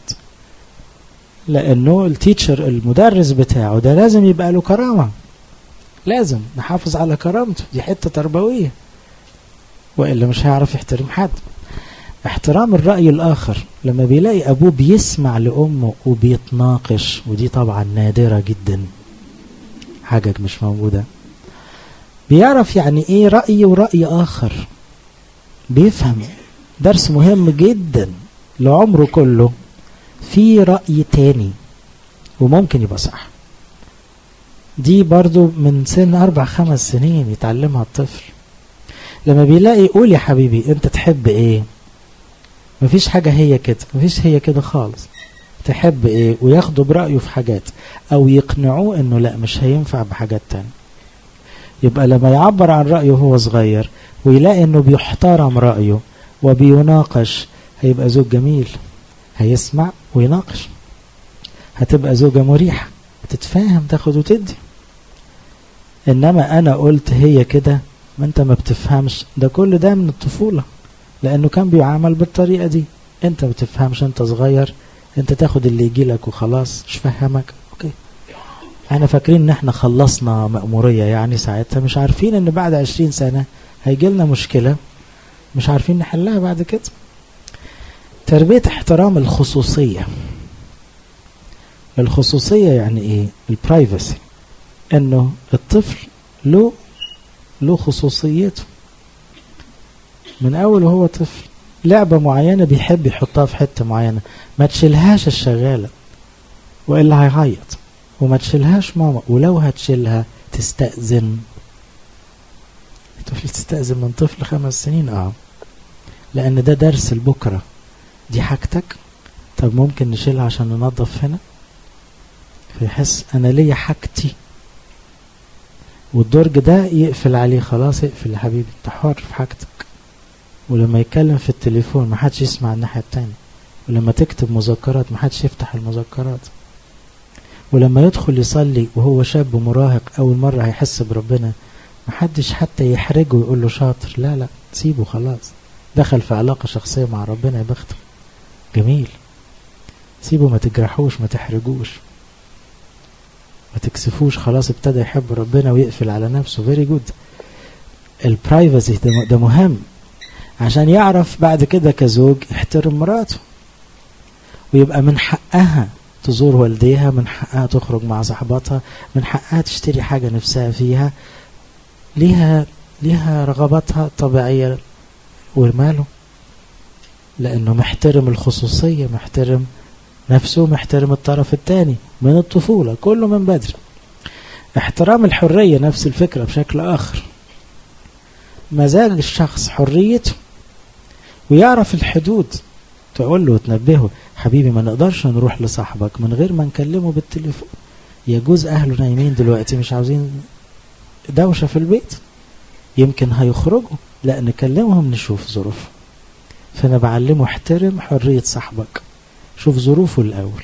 لانه التيتشر المدرس بتاعه ده لازم يبقى له كرامة لازم نحافظ على كرامته دي حتة تربوية وإلا مش هيعرف يحترم حد احترام الرأي الآخر لما بيلاقي أبوه بيسمع لأمه وبيتناقش ودي طبعا نادرة جدا حاجة مش موجودة بيعرف يعني ايه رأي ورأي آخر بيفهم درس مهم جدا لعمره كله في رأي تاني وممكن يبقى صح دي برضو من سن أربع خمس سنين يتعلمها الطفل لما بيلاقي قول يا حبيبي انت تحب ايه مفيش حاجة هي كده مفيش هي كده خالص تحب ايه وياخدوا برأيه في حاجات او يقنعوه انه لا مش هينفع بحاجات تانية يبقى لما يعبر عن رأيه وهو صغير ويلاقي انه بيحترم رأيه وبيناقش هيبقى زوج جميل هيسمع ويناقش هتبقى زوجة مريحة تتفاهم تاخد وتدي انما انا قلت هي كده ما انت ما بتفهمش ده كل ده من الطفولة لانه كان بيعامل بالطريقة دي انت ما بتفهمش انت صغير انت تاخد اللي يجي لك وخلاص مش فهمك اوكي احنا فاكرين ان احنا خلصنا مأمورية يعني ساعتها مش عارفين ان بعد عشرين سنة هيجي لنا مشكلة مش عارفين نحلها بعد كده تربية احترام الخصوصية الخصوصية يعني ايه البرايفسي انه الطفل له له خصوصيته من اول وهو طفل لعبة معينة بيحب يحطها في حتة معينة ما تشيلهاش الشغالة وإلا هيعيط وما تشيلهاش ماما ولو هتشيلها تستأذن الطفل تستأذن من طفل خمس سنين اه لأن ده درس لبكرة دي حاجتك طب ممكن نشيلها عشان ننظف هنا فيحس أنا ليا حاجتي والدرج ده يقفل عليه خلاص اقفل يا حبيبي انت حر في حاجتك ولما يتكلم في التليفون ما حدش يسمع الناحية التانية ولما تكتب مذكرات ما حدش يفتح المذكرات ولما يدخل يصلي وهو شاب مراهق أول مرة هيحس بربنا ما حدش حتى يحرجه ويقول له شاطر لا لا سيبه خلاص دخل في علاقة شخصية مع ربنا يا بخته جميل سيبه ما تجرحوش ما تحرجوش ما تكسفوش خلاص ابتدى يحب ربنا ويقفل على نفسه فيري جود البرايفسي ده مهم عشان يعرف بعد كده كزوج يحترم مراته ويبقى من حقها تزور والديها من حقها تخرج مع صاحباتها من حقها تشتري حاجة نفسها فيها ليها ليها رغباتها الطبيعية وماله لأنه محترم الخصوصية محترم نفسه محترم الطرف الثاني من الطفولة كله من بدري احترام الحرية نفس الفكرة بشكل آخر مازال الشخص حريته ويعرف الحدود تقول له وتنبهه حبيبي ما نقدرش نروح لصاحبك من غير ما نكلمه بالتليفون يجوز أهله نايمين دلوقتي مش عاوزين دوشة في البيت يمكن هيخرجوا لا نكلمهم نشوف ظروفه فأنا بعلمه احترم حرية صاحبك شوف ظروفه الأول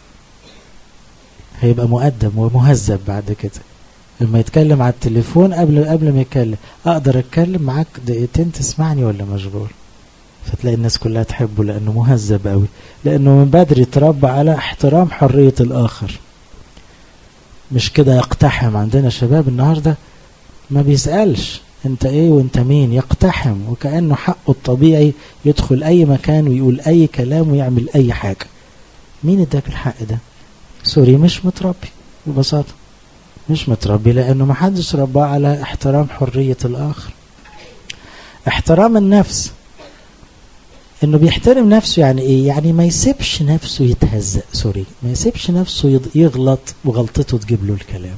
هيبقى مؤدب ومهذب بعد كده لما يتكلم على التليفون قبل قبل ما يتكلم اقدر اتكلم معاك دقيقتين تسمعني ولا مشغول فتلاقي الناس كلها تحبه لانه مهذب قوي لانه من بدري اتربى على احترام حرية الاخر مش كده يقتحم عندنا شباب النهارده ما بيسألش انت ايه وانت مين يقتحم وكأنه حقه الطبيعي يدخل اي مكان ويقول اي كلام ويعمل اي حاجة مين اداك الحق ده سوري مش متربي ببساطة مش متربي لانه ما حدش رباه على احترام حرية الاخر احترام النفس انه بيحترم نفسه يعني ايه يعني ما يسيبش نفسه يتهزأ سوري ما يسيبش نفسه يغلط وغلطته تجيب له الكلام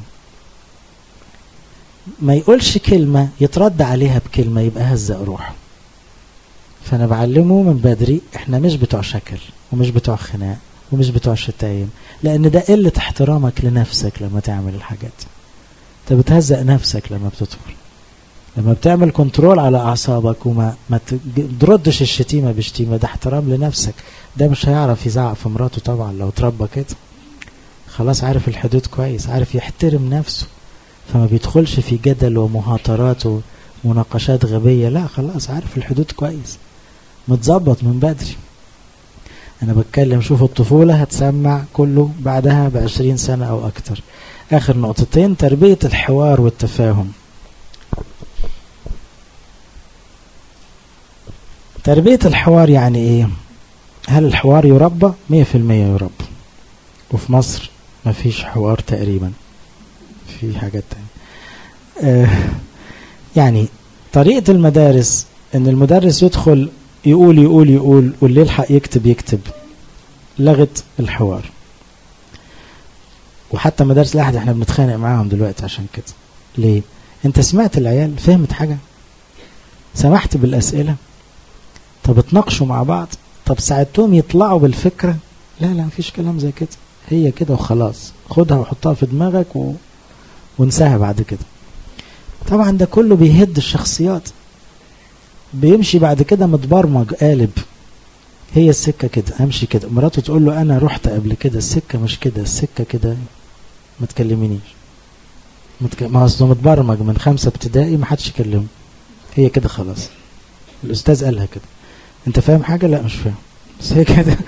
ما يقولش كلمة يترد عليها بكلمة يبقى هزأ روحه فانا بعلمه من بدري احنا مش بتوع شكل ومش بتوع خناق ومش بتوع شتايم لان ده قلة احترامك لنفسك لما تعمل الحاجات انت بتهزق نفسك لما بتدخل لما بتعمل كنترول على اعصابك وما ما تردش الشتيمة بشتيمة ده احترام لنفسك ده مش هيعرف يزعق في مراته طبعا لو اتربى كده خلاص عارف الحدود كويس عارف يحترم نفسه فما بيدخلش في جدل ومهاترات ومناقشات غبية لا خلاص عارف الحدود كويس متظبط من بدري انا بتكلم شوف الطفولة هتسمع كله بعدها بعشرين سنة او اكتر اخر نقطتين تربية الحوار والتفاهم تربية الحوار يعني ايه هل الحوار يربى مية في المية يربى وفي مصر مفيش حوار تقريبا في حاجات تانية آه يعني طريقة المدارس ان المدرس يدخل يقول يقول يقول واللي يلحق يكتب يكتب لغت الحوار وحتى مدارس الاحد احنا بنتخانق معاهم دلوقتي عشان كده ليه انت سمعت العيال فهمت حاجة سمحت بالاسئلة طب اتناقشوا مع بعض طب ساعدتهم يطلعوا بالفكرة لا لا مفيش كلام زي كده هي كده وخلاص خدها وحطها في دماغك و... وانساها بعد كده طبعا ده كله بيهد الشخصيات بيمشي بعد كده متبرمج قالب هي السكة كده امشي كده مراته تقول له انا رحت قبل كده السكة مش كده السكة كده ما تكلمنيش متك... ما اصله متبرمج من خمسة ابتدائي ما حدش يكلمه هي كده خلاص الاستاذ قالها كده انت فاهم حاجة لا مش فاهم بس هي كده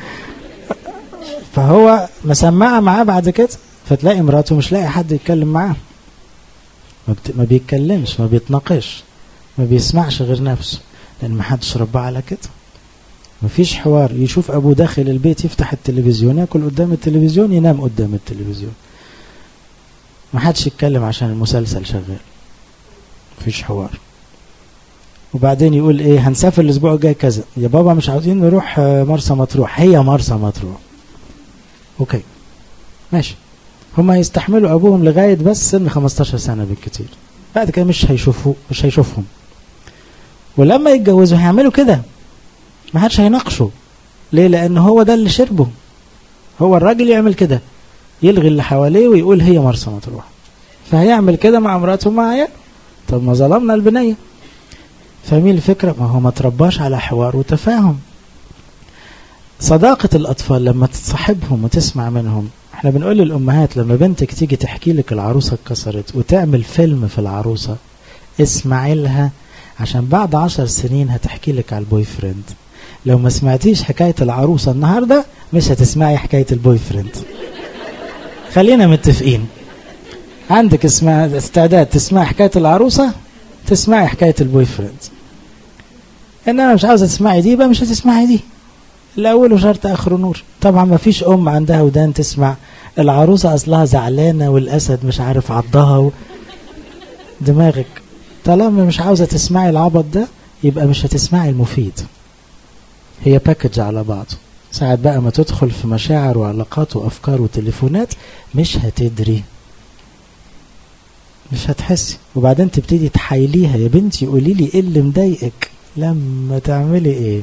فهو مسمعة معاه بعد كده فتلاقي مراته مش لاقي حد يتكلم معاه ما, بت... ما بيتكلمش ما بيتناقش ما بيسمعش غير نفسه لان ما حدش رباه على كده مفيش حوار يشوف ابوه داخل البيت يفتح التلفزيون ياكل قدام التلفزيون ينام قدام التلفزيون ما حدش يتكلم عشان المسلسل شغال مفيش حوار وبعدين يقول ايه هنسافر الاسبوع الجاي كذا يا بابا مش عاوزين نروح مرسى مطروح هي مرسى مطروح اوكي ماشي هما يستحملوا ابوهم لغايه بس سن 15 سنه بالكتير بعد كده مش هيشوفوا مش هيشوفهم ولما يتجوزوا هيعملوا كده ما حدش هيناقشه ليه لان هو ده اللي شربه هو الراجل يعمل كده يلغي اللي حواليه ويقول هي مرسى مطروح فهيعمل كده مع مراته ومع عياله طب ما ظلمنا البنيه فاهمين الفكره ما هو ما ترباش على حوار وتفاهم صداقة الأطفال لما تصاحبهم وتسمع منهم احنا بنقول للأمهات لما بنتك تيجي تحكي لك العروسة اتكسرت وتعمل فيلم في العروسة اسمعي لها عشان بعد عشر سنين هتحكي لك على البوي فريند لو ما سمعتيش حكاية العروسة النهاردة مش هتسمعي حكاية البوي فريند خلينا متفقين عندك اسمع استعداد تسمعي حكاية العروسة تسمعي حكاية البوي فريند انما مش عاوزة تسمعي دي يبقى مش هتسمعي دي الاول شرط اخره نور طبعا ما فيش ام عندها ودان تسمع العروسة اصلها زعلانة والاسد مش عارف عضها و... دماغك طالما مش عاوزة تسمعي العبط ده يبقى مش هتسمعي المفيد هي باكج على بعض ساعات بقى ما تدخل في مشاعر وعلاقات وافكار وتليفونات مش هتدري مش هتحسي وبعدين تبتدي تحايليها يا بنتي قولي لي ايه اللي مضايقك لما تعملي ايه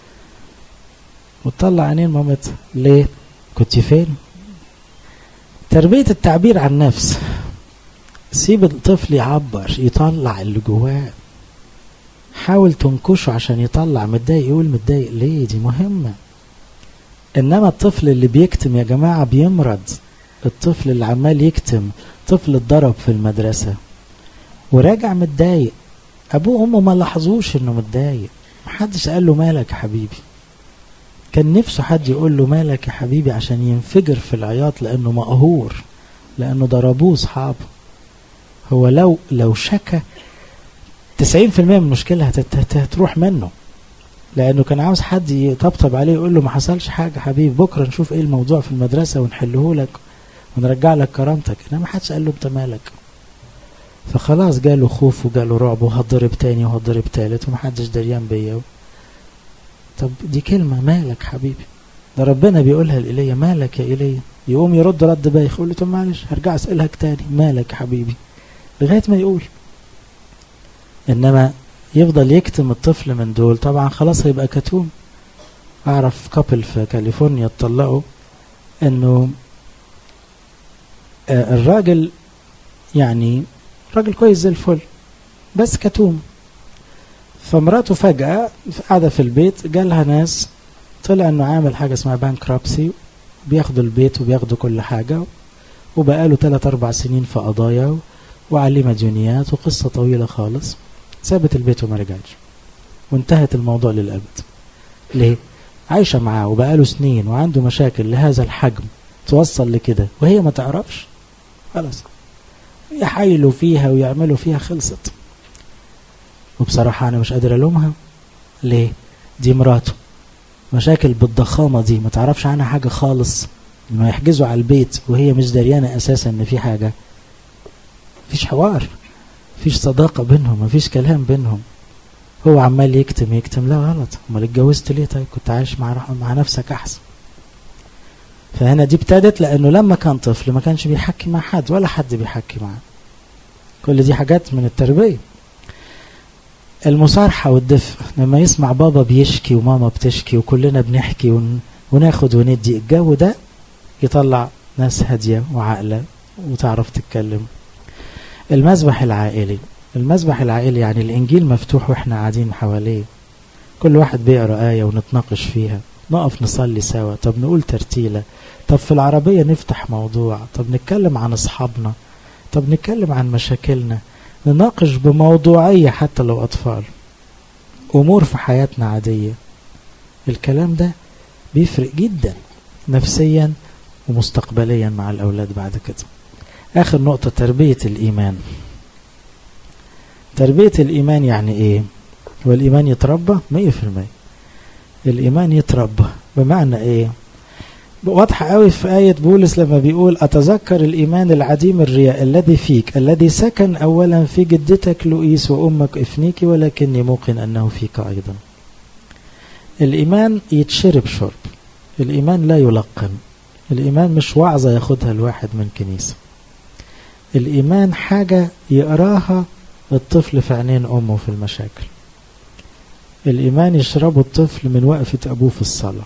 وتطلع عينين مامتها ليه كنت فين تربية التعبير عن نفس سيب الطفل يعبر يطلع اللي جواه حاول تنكشه عشان يطلع متضايق يقول متضايق ليه دي مهمة انما الطفل اللي بيكتم يا جماعة بيمرض الطفل اللي عمال يكتم طفل اتضرب في المدرسة وراجع متضايق ابوه وامه ما لاحظوش انه متضايق محدش قال له مالك يا حبيبي كان نفسه حد يقول له مالك يا حبيبي عشان ينفجر في العياط لانه مقهور لانه ضربوه اصحابه هو لو لو شكى 90% من المشكلة هتروح منه لأنه كان عاوز حد يطبطب عليه يقول له ما حصلش حاجة حبيبي بكرة نشوف ايه الموضوع في المدرسة ونحله لك ونرجع لك كرامتك إنما ما حدش قال له انت مالك فخلاص جاله خوف وجاله رعب وهضرب تاني وهضرب تالت ومحدش دريان بيا طب دي كلمة مالك حبيبي ده ربنا بيقولها لإيليا مالك يا إيليا يقوم يرد رد بايخ يقول له طب معلش هرجع أسألك تاني مالك حبيبي لغاية ما يقول انما يفضل يكتم الطفل من دول طبعا خلاص هيبقى كتوم اعرف كابل في كاليفورنيا اتطلقوا انه آه الراجل يعني راجل كويس زي الفل بس كتوم فمراته فجأة قاعدة في البيت جالها ناس طلع انه عامل حاجة اسمها بانكرابسي بياخدوا البيت وبياخدوا كل حاجة وبقاله 3 4 سنين في قضايا وعليه مديونيات وقصة طويلة خالص سابت البيت وما رجعتش وانتهت الموضوع للأبد ليه؟ عايشة معاه وبقاله سنين وعنده مشاكل لهذا الحجم توصل لكده وهي ما تعرفش خلاص يحايلوا فيها ويعملوا فيها خلصت وبصراحة أنا مش قادر ألومها ليه؟ دي مراته مشاكل بالضخامة دي ما تعرفش عنها حاجة خالص لما يحجزوا على البيت وهي مش دريانة أساسا إن في حاجة مفيش حوار مفيش صداقة بينهم مفيش كلام بينهم هو عمال يكتم يكتم لا غلط امال اتجوزت ليه طيب كنت عايش مع مع نفسك احسن فهنا دي ابتدت لانه لما كان طفل ما كانش بيحكي مع حد ولا حد بيحكي معاه كل دي حاجات من التربية المصارحة والدفء لما يسمع بابا بيشكي وماما بتشكي وكلنا بنحكي ون... وناخد وندي الجو ده يطلع ناس هادية وعاقلة وتعرف تتكلم المذبح العائلي المذبح العائلي يعني الإنجيل مفتوح وإحنا قاعدين حواليه كل واحد بيقرأ آية ونتناقش فيها نقف نصلي سوا طب نقول ترتيلة طب في العربية نفتح موضوع طب نتكلم عن أصحابنا طب نتكلم عن مشاكلنا نناقش بموضوعية حتى لو أطفال أمور في حياتنا عادية الكلام ده بيفرق جدا نفسيا ومستقبليا مع الأولاد بعد كده آخر نقطة تربية الإيمان تربية الإيمان يعني إيه هو الإيمان يتربى مية في المية الإيمان يتربى بمعنى إيه واضحة قوي في آية بولس لما بيقول أتذكر الإيمان العديم الرياء الذي فيك الذي سكن أولا في جدتك لؤيس وأمك إفنيك ولكني موقن أنه فيك أيضا الإيمان يتشرب شرب الإيمان لا يلقن الإيمان مش وعظة ياخدها الواحد من كنيسة الإيمان حاجة يقراها الطفل في عينين أمه في المشاكل الإيمان يشربه الطفل من وقفة أبوه في الصلاة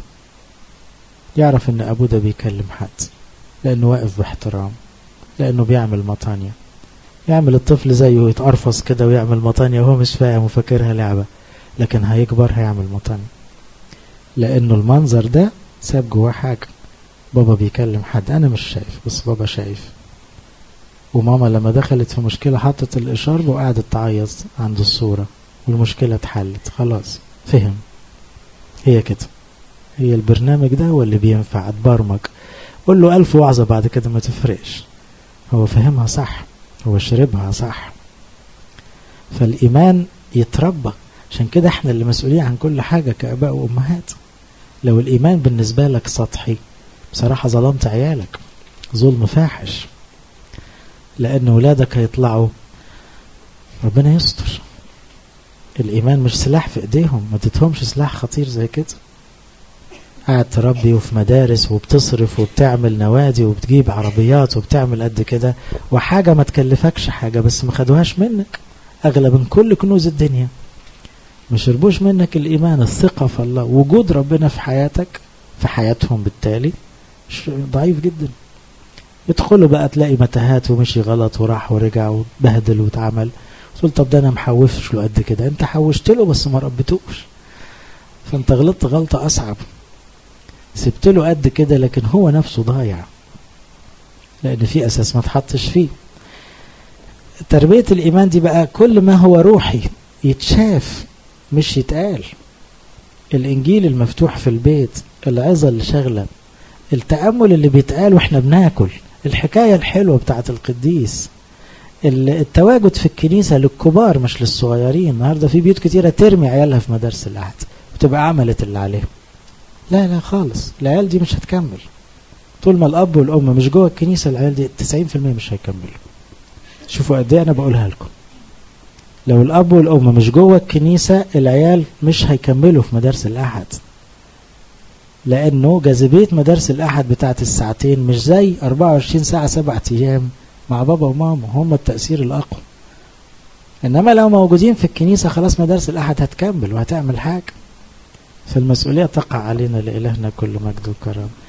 يعرف ان ابوه ده بيكلم حد لانه واقف باحترام لانه بيعمل مطانية يعمل الطفل زيه يتقرفص كده ويعمل مطانية وهو مش فاهم وفاكرها لعبة لكن هيكبر هيعمل مطانية لانه المنظر ده ساب جواه حاجة بابا بيكلم حد انا مش شايف بس بابا شايف وماما لما دخلت في مشكلة حطت الإشارة وقعدت تعيط عند الصورة والمشكلة اتحلت خلاص فهم هي كده هي البرنامج ده هو اللي بينفع اتبرمج قول له ألف وعظة بعد كده ما تفرقش هو فهمها صح هو شربها صح فالإيمان يتربى عشان كده احنا اللي مسؤولين عن كل حاجة كأباء وأمهات لو الإيمان بالنسبة لك سطحي بصراحة ظلمت عيالك ظلم فاحش لأن ولادك هيطلعوا ربنا يستر الإيمان مش سلاح في إيديهم ما تتهمش سلاح خطير زي كده قاعد تربي وفي مدارس وبتصرف وبتعمل نوادي وبتجيب عربيات وبتعمل قد كده وحاجة ما تكلفكش حاجة بس ما خدوهاش منك أغلى من كل كنوز الدنيا ما شربوش منك الإيمان الثقة في الله وجود ربنا في حياتك في حياتهم بالتالي ضعيف جدا يدخلوا بقى تلاقي متاهات ومشي غلط وراح ورجع وبهدل واتعمل تقول طب ده انا محوفش له قد كده انت حوشت له بس ما ربيتوش فانت غلطت غلطة اصعب سبت له قد كده لكن هو نفسه ضايع لان في اساس ما تحطش فيه تربية الايمان دي بقى كل ما هو روحي يتشاف مش يتقال الانجيل المفتوح في البيت العظة اللي شغلة التأمل اللي بيتقال واحنا بناكل الحكاية الحلوة بتاعت القديس التواجد في الكنيسة للكبار مش للصغيرين النهاردة في بيوت كتيرة ترمي عيالها في مدارس الأحد وتبقى عملت اللي عليهم لا لا خالص العيال دي مش هتكمل طول ما الأب والأم مش جوه الكنيسة العيال دي 90% مش هيكملوا شوفوا قد ايه أنا بقولها لكم لو الأب والأم مش جوه الكنيسة العيال مش هيكملوا في مدارس الأحد لأنه جاذبية مدارس الأحد بتاعت الساعتين مش زي 24 ساعة سبعة أيام مع بابا وماما هم التأثير الأقوى إنما لو موجودين في الكنيسة خلاص مدارس الأحد هتكمل وهتعمل حاجة فالمسؤولية تقع علينا لإلهنا كل مجد وكرم